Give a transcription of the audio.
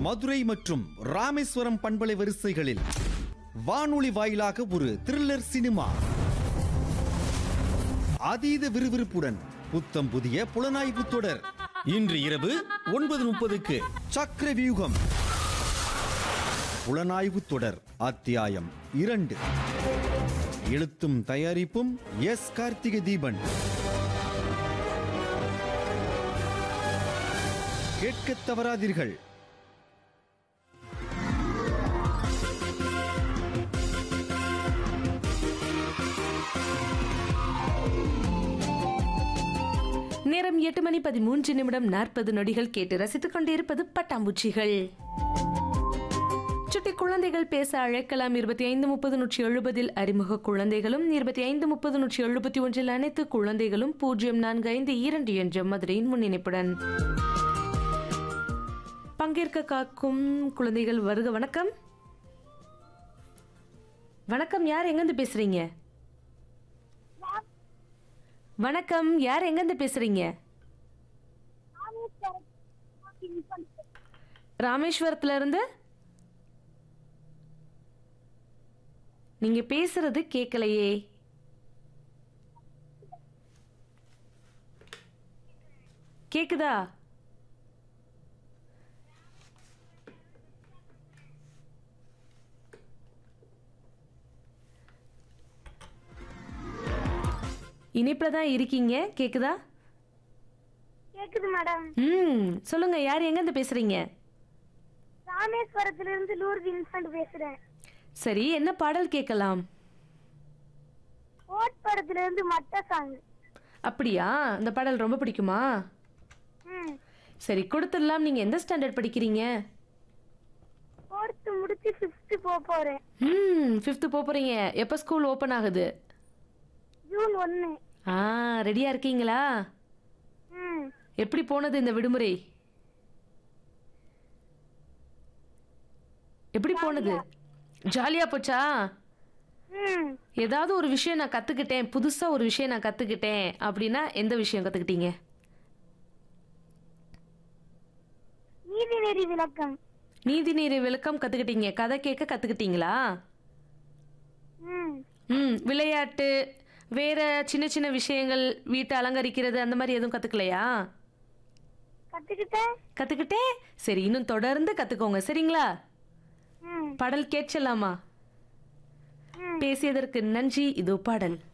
மதுரை மற்றும் ராமேஸ்வரம் பண்பலை வரிசைகளில் வானொலி வாயிலாக ஒரு த்ரில்லர் சினிமா அதீத விறுவிறுப்புடன் புத்தம் புதிய புலனாய்வு தொடர் இன்று இரவு ஒன்பது முப்பதுக்கு சக்கர வியூகம் புலனாய்வு தொடர் அத்தியாயம் இரண்டு எழுத்தும் தயாரிப்பும் எஸ் கார்த்திகை தீபன் கேட்கத் தவறாதீர்கள் நேரம் எட்டு மணி பதிமூன்று நிமிடம் நாற்பது நொடிகள் கேட்டு ரசித்துக் கொண்டிருப்பது பட்டாம்பூச்சிகள் சுட்டி குழந்தைகள் பேச அழைக்கலாம் இருபத்தி ஐந்து முப்பது நூற்றி எழுபதில் அறிமுக குழந்தைகளும் இருபத்தி ஐந்து முப்பது நூற்றி எழுபத்தி ஒன்றில் அனைத்து குழந்தைகளும் பூஜ்ஜியம் நான்கு ஐந்து இரண்டு என்ற மதுரையின் முன்னிணைப்புடன் பங்கேற்க காக்கும் குழந்தைகள் வருக வணக்கம் வணக்கம் யார் எங்கிருந்து பேசுறீங்க வணக்கம் யார் எங்கிருந்து பேசுறீங்க ராமேஸ்வரத்துல இருந்து நீங்க பேசுறது கேட்கலையே கேக்குதா இனிப்புல தான் இருக்கீங்க கேக்குதா கேக்குது மேடம் ம் சொல்லுங்க யார் எங்கேருந்து பேசுறீங்க ராமேஸ்வரத்துல இருந்து லூர் வின்சென்ட் பேசுறேன் சரி என்ன பாடல் கேட்கலாம் ஓட் படத்துல இருந்து மட்ட சாங் அப்படியா இந்த பாடல் ரொம்ப பிடிக்குமா ம் சரி கொடுத்துடலாம் நீங்க எந்த ஸ்டாண்டர்ட் படிக்கிறீங்க ஃபோர்த்து முடிச்சு ஃபிஃப்த்து போக போறேன் ம் ஃபிஃப்த்து போக போறீங்க எப்போ ஸ்கூல் ஓப்பன் ஆகுது ஜூன் ஒன்னு ஆ ரெடியா இருக்கீங்களா ம் எப்படி போனது இந்த விடுமுறை எப்படி போனது ஜாலியா போச்சா ம் ஏதாவது ஒரு விஷயம் நான் கத்துக்கிட்டேன் புதுசா ஒரு விஷயம் நான் கத்துக்கிட்டேன் அப்படின்னா எந்த விஷயம் கத்துக்கிட்டீங்க நீதிநெறி விளக்கம் நீதிநீர் விளக்கம் கத்துக்கிட்டீங்க கதை கேட்க கத்துக்கிட்டீங்களா ம் ம் விளையாட்டு வேற சின்ன சின்ன விஷயங்கள் வீட்டை அலங்கரிக்கிறது அந்த மாதிரி எதுவும் கத்துக்கலையா கத்துக்கிட்டேன் கத்துக்கிட்டே சரி இன்னும் தொடர்ந்து கத்துக்கோங்க சரிங்களா ம் பாடல் கேட்கலாமா பேசியதற்கு நன்றி இதோ பாடல்